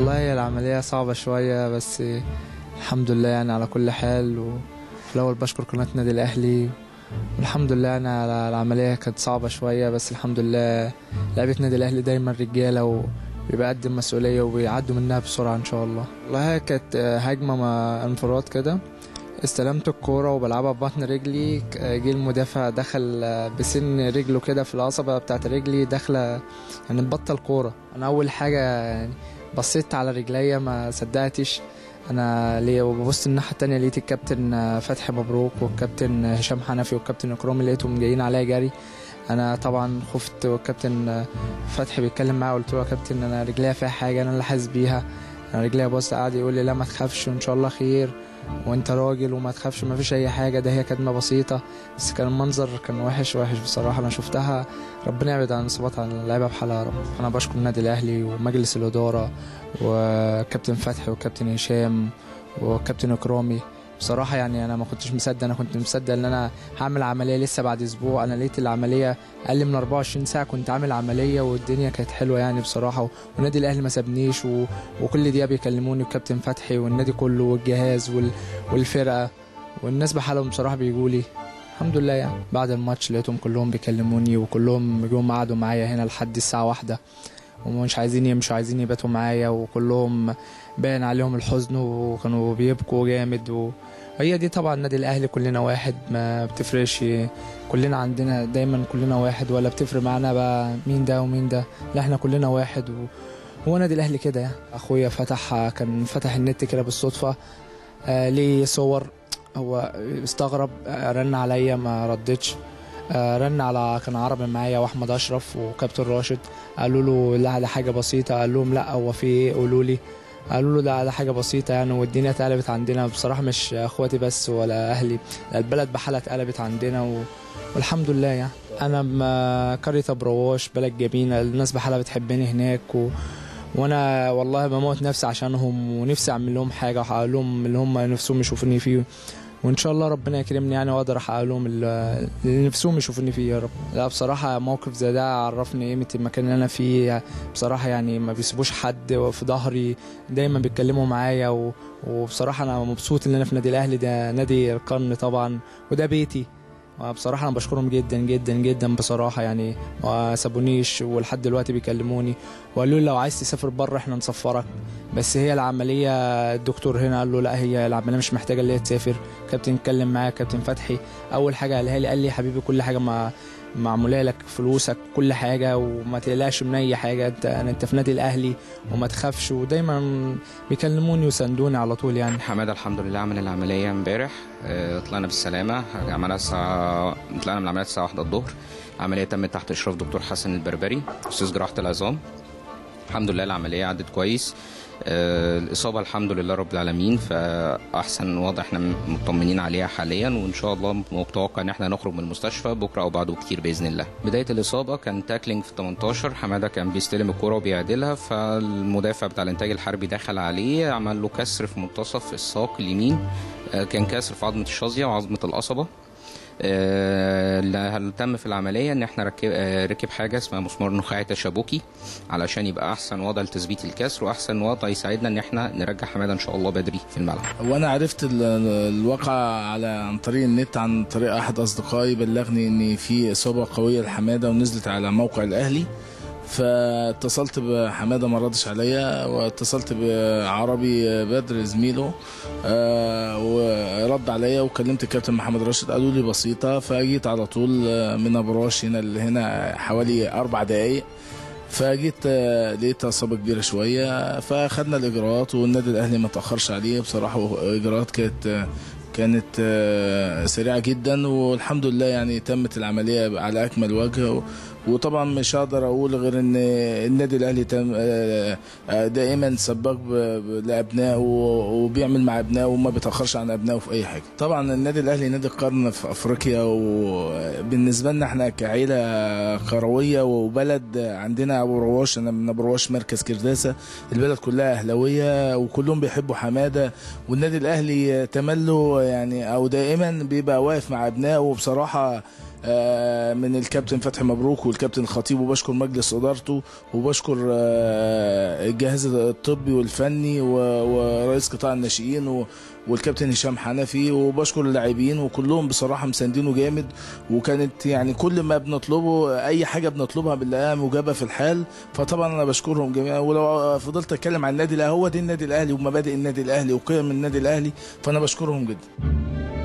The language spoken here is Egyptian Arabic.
والله هي العملية صعبة شوية بس الحمد لله يعني على كل حال وفي الأول بشكر قناة النادي الأهلي والحمد لله يعني على العملية كانت صعبة شوية بس الحمد لله لعيبة النادي الأهلي دايما رجالة وبيبقى قد المسؤولية وبيعدوا منها بسرعة إن شاء الله والله كانت هجمة مع انفراد كده استلمت الكورة وبلعبها ببطن رجلي جه المدافع دخل بسن رجله كده في العصبة بتاعت رجلي داخلة يعني بطل كورة أنا أول حاجة يعني بصيت على رجليا ما صدقتش انا ليه وببص الناحيه التانية لقيت الكابتن فتحي مبروك والكابتن هشام حنفي والكابتن اكرامي لقيتهم جايين عليا جري انا طبعا خفت والكابتن فتحي بيتكلم معايا قلت له يا كابتن انا رجليا فيها حاجه انا اللي حاسس بيها انا رجليا بص قعد يقول لي لا ما تخافش وان شاء الله خير وانت راجل وما تخافش ما فيش اي حاجه ده هي كدمه بسيطه بس كان المنظر كان وحش وحش بصراحه انا شفتها ربنا يبعد عن الاصابات عن اللعيبه بحالها يا رب انا بشكر النادي الاهلي ومجلس الاداره وكابتن فتحي وكابتن هشام وكابتن اكرامي بصراحة يعني أنا ما كنتش مصدق أنا كنت مصدق إن أنا هعمل عملية لسه بعد أسبوع أنا لقيت العملية أقل من 24 ساعة كنت عامل عملية والدنيا كانت حلوة يعني بصراحة والنادي الأهلي ما سابنيش و... وكل دقيقة بيكلموني وكابتن فتحي والنادي كله والجهاز وال... والفرقة والناس بحالهم بصراحة بيجوا لي الحمد لله يعني بعد الماتش لقيتهم كلهم بيكلموني وكلهم جم قعدوا معايا هنا لحد الساعة واحدة ومش عايزين يمشوا عايزين يباتوا معايا وكلهم باين عليهم الحزن وكانوا بيبكوا جامد و... هي دي طبعا النادي الاهلي كلنا واحد ما بتفرقش كلنا عندنا دايما كلنا واحد ولا بتفرق معانا بقى مين ده ومين ده لا احنا كلنا واحد و... هو نادي الاهلي كده يعني اخويا فتح كان فتح النت كده بالصدفه آه ليه صور هو استغرب آه رن عليا ما ردتش آه رن على كان عربي معايا واحمد اشرف وكابتن راشد قالوا له لا ده حاجه بسيطه قال لهم لا هو في ايه قولوا لي قالوا له لا ده حاجه بسيطه يعني والدنيا اتقلبت عندنا بصراحه مش اخواتي بس ولا اهلي البلد بحالها اتقلبت عندنا و... والحمد لله يعني انا قريه ابرواش بلد جميله الناس بحالها بتحبني هناك و... وانا والله بموت نفسي عشانهم ونفسي اعمل لهم حاجه واحقق لهم اللي هم نفسهم يشوفوني فيه وان شاء الله ربنا يكرمني يعني واقدر احقق لهم اللي نفسهم يشوفوني فيه يا رب لا بصراحه موقف زي ده عرفني قيمه المكان اللي انا فيه بصراحه يعني ما بيسيبوش حد في ظهري دايما بيتكلموا معايا و... وبصراحه انا مبسوط ان انا في نادي الاهلي ده نادي القرن طبعا وده بيتي بصراحة أنا بشكرهم جدا جدا جدا بصراحة يعني ما سابونيش ولحد دلوقتي بيكلموني وقالوا لي لو عايز تسافر بره احنا نسفرك بس هي العملية الدكتور هنا قال له لا هي العملية مش محتاجة اللي هي تسافر كابتن اتكلم معايا كابتن فتحي أول حاجة قالها لي قال لي يا حبيبي كل حاجة ما معموله لك فلوسك كل حاجه وما تقلقش من اي حاجه انت انت في نادي الاهلي وما تخافش ودايما بيكلموني وساندوني على طول يعني حماده الحمد لله عمل العمليه امبارح اه طلعنا بالسلامه عملها الساعه طلعنا من العمليه الساعه 1 الظهر العمليه تمت تحت اشراف دكتور حسن البربري استاذ جراحه العظام الحمد لله العمليه عدت كويس آه الإصابة الحمد لله رب العالمين فأحسن وضع احنا مطمنين عليها حاليا وإن شاء الله متوقع إن احنا نخرج من المستشفى بكرة أو بعده كتير بإذن الله. بداية الإصابة كان تاكلينج في 18 حمادة كان بيستلم الكرة وبيعدلها فالمدافع بتاع الإنتاج الحربي دخل عليه عمل له كسر في منتصف الساق اليمين آه كان كسر في عظمة الشظية وعظمة القصبة اللي تم في العملية ان احنا ركب, ركب حاجة اسمها مسمار نخاعي تشابكي علشان يبقى احسن وضع لتثبيت الكسر واحسن وضع يساعدنا ان احنا نرجع حمادة ان شاء الله بدري في الملعب وانا عرفت الواقع على عن طريق النت عن طريق احد اصدقائي بلغني ان في اصابة قوية لحمادة ونزلت على موقع الاهلي فاتصلت بحماده ما ردش عليا واتصلت بعربي بدر زميله آه ورد عليا وكلمت الكابتن محمد راشد قالوا لي بسيطه فجيت على طول من ابراش هنا هنا حوالي اربع دقائق فجيت لقيت اصابه كبيره شويه فاخدنا الاجراءات والنادي الاهلي ما تاخرش عليه بصراحه اجراءات كانت كانت سريعه جدا والحمد لله يعني تمت العمليه على اكمل وجه وطبعا مش هقدر اقول غير ان النادي الاهلي دائما سباق لابنائه وبيعمل مع ابنائه وما بيتاخرش عن ابنائه في اي حاجه طبعا النادي الاهلي نادي القرن في افريقيا وبالنسبه لنا احنا كعيله كرويه وبلد عندنا ابو رواش انا من ابو رواش مركز كرداسه البلد كلها اهلاويه وكلهم بيحبوا حماده والنادي الاهلي تمله يعني او دائما بيبقى واقف مع ابنائه وبصراحه آه، من الكابتن فتحي مبروك والكابتن الخطيب وبشكر مجلس ادارته وبشكر آه، الجهاز الطبي والفني و- ورئيس قطاع الناشئين و- والكابتن هشام حنفي وبشكر اللاعبين وكلهم بصراحه مساندينه جامد وكانت يعني كل ما بنطلبه اي حاجه بنطلبها بنلاقيها مجابه في الحال فطبعا انا بشكرهم جميعا ولو فضلت اتكلم عن النادي الاهلي هو دي النادي الاهلي ومبادئ النادي الاهلي وقيم النادي الاهلي فانا بشكرهم جدا